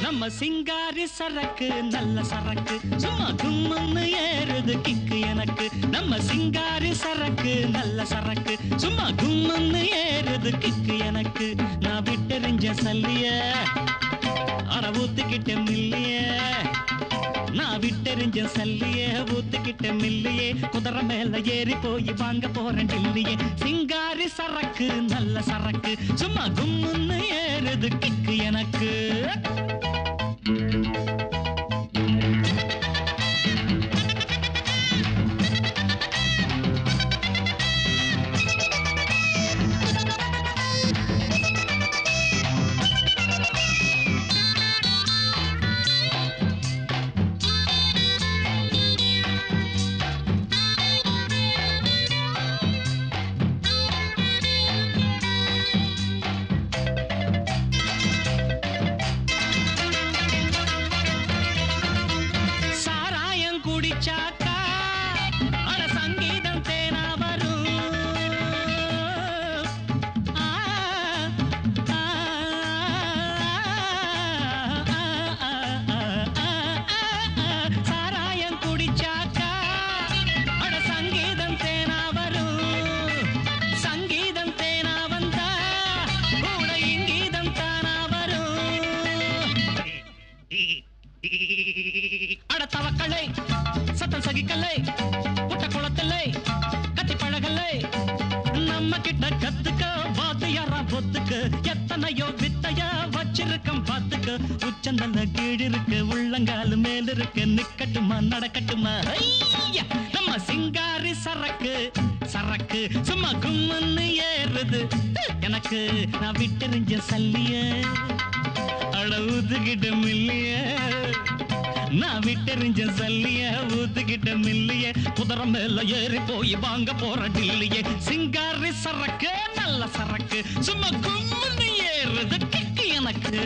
நம்ம சிங்காரி சரக்கு நல்ல சரக்கு சும்மா கும்முன்னு ஏறுது கிக்கு எனக்கு நம்ம சிங்காரி சரக்கு நல்ல சரக்கு சும்மா கும்முன்னு ஏறுது கிக்கு எனக்கு நான் விட்டெறிஞ்ச சல்லிய அட ஊத்துக்கிட்ட மில்லிய நான் விட்டெறிஞ்ச சல்லிய ஊத்துக்கிட்ட மில்லியே குதிரை மேல ஏறி போய் வாங்க போறேன் டில்லியே சிங்காரி சரக்கு நல்ல சரக்கு சும்மா கும்முன்னு ஏறுது கிக்கு எனக்கு சாராயம் குடிச்சாக்கா அட சங்கீதம் தேனா வரும் ஆ, ஆ, ஆ, ஆ, ஆ, ஆ. சாராயம் குடிச்சாக்கா அட சங்கீதம் தேனா வரும் சங்கீதம் தேனா வந்தா கூட இங்கீதம் தானா வரும் அட தவக்கலை சத்தம் சகிக்கலை புட்ட குளத்தலை கத்தி பழகலை நம்ம கிட்ட கத்துக்க வாத்தியாரா பொத்துக்க எத்தனையோ வித்தைய வச்சிருக்கம் பாத்துக்க உச்சந்தல்ல கீழிருக்கு உள்ளங்காலு மேல இருக்கு நிக்கட்டுமா நடக்கட்டுமா ஐயா நம்ம சிங்காரி சரக்கு சரக்கு சும்மா கும்மன்னு ஏறுது எனக்கு நான் விட்டெறிஞ்ச சல்லிய அட ஊத்துக்கிட்ட மில்லிய நான் விட்டெறிஞ்ச சல்லிய ஊத்துக்கிட்ட மில்லிய குதிரை மேல ஏறி போய் வாங்க போற டில்லிய சிங்காரி சரக்கு நல்ல சரக்கு சும்மா கும்முன்னு ஏறுது கிக்கு எனக்கு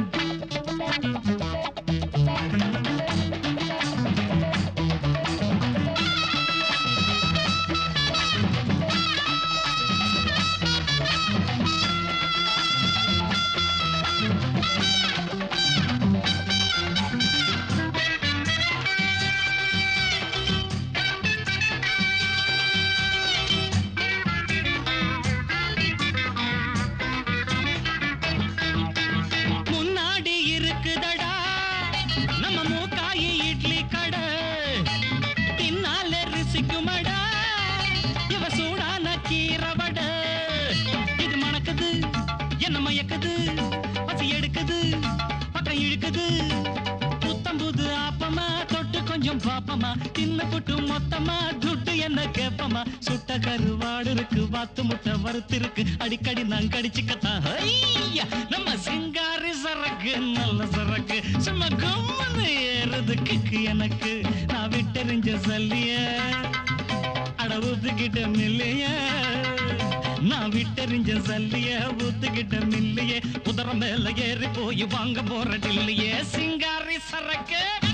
முன்னாடி இருக்குதடா நம்ம மூக்காயி இட்லி கடை பின்னால ரிசிக்குமடா இவ சூடான கீரவட இது மணக்குது என்ன மயக்குது பசி எடுக்குது பக்கம் இழுக்குது புத்தம்புது ஆப்பமா தொட்டு கொஞ்சம் பாப்பமா தின்னு புட்டு மொத்தமா துட்டு என்ன கேப்பமா சுட்ட கருவாடு இருக்கு வாத்து முட்டை வறுத்து இருக்கு அடிக்கடி நான் கடிச்சுக்கத்தான் ஐயா நம்ம சிங்காரி சரக்கு நல்ல சரக்கு சும்மா கும்மன்னு ஏறுது கிக்கு எனக்கு நான் விட்டெறிஞ்ச சல்லிய அட ஊத்துக்கிட்ட மில்லைய நான் விட்டெறிஞ்ச சல்லிய ஊத்துக்கிட்ட மில்லையே குதிரை மேல ஏறி போய் வாங்க போற டில்லையே சிங்காரி சரக்கு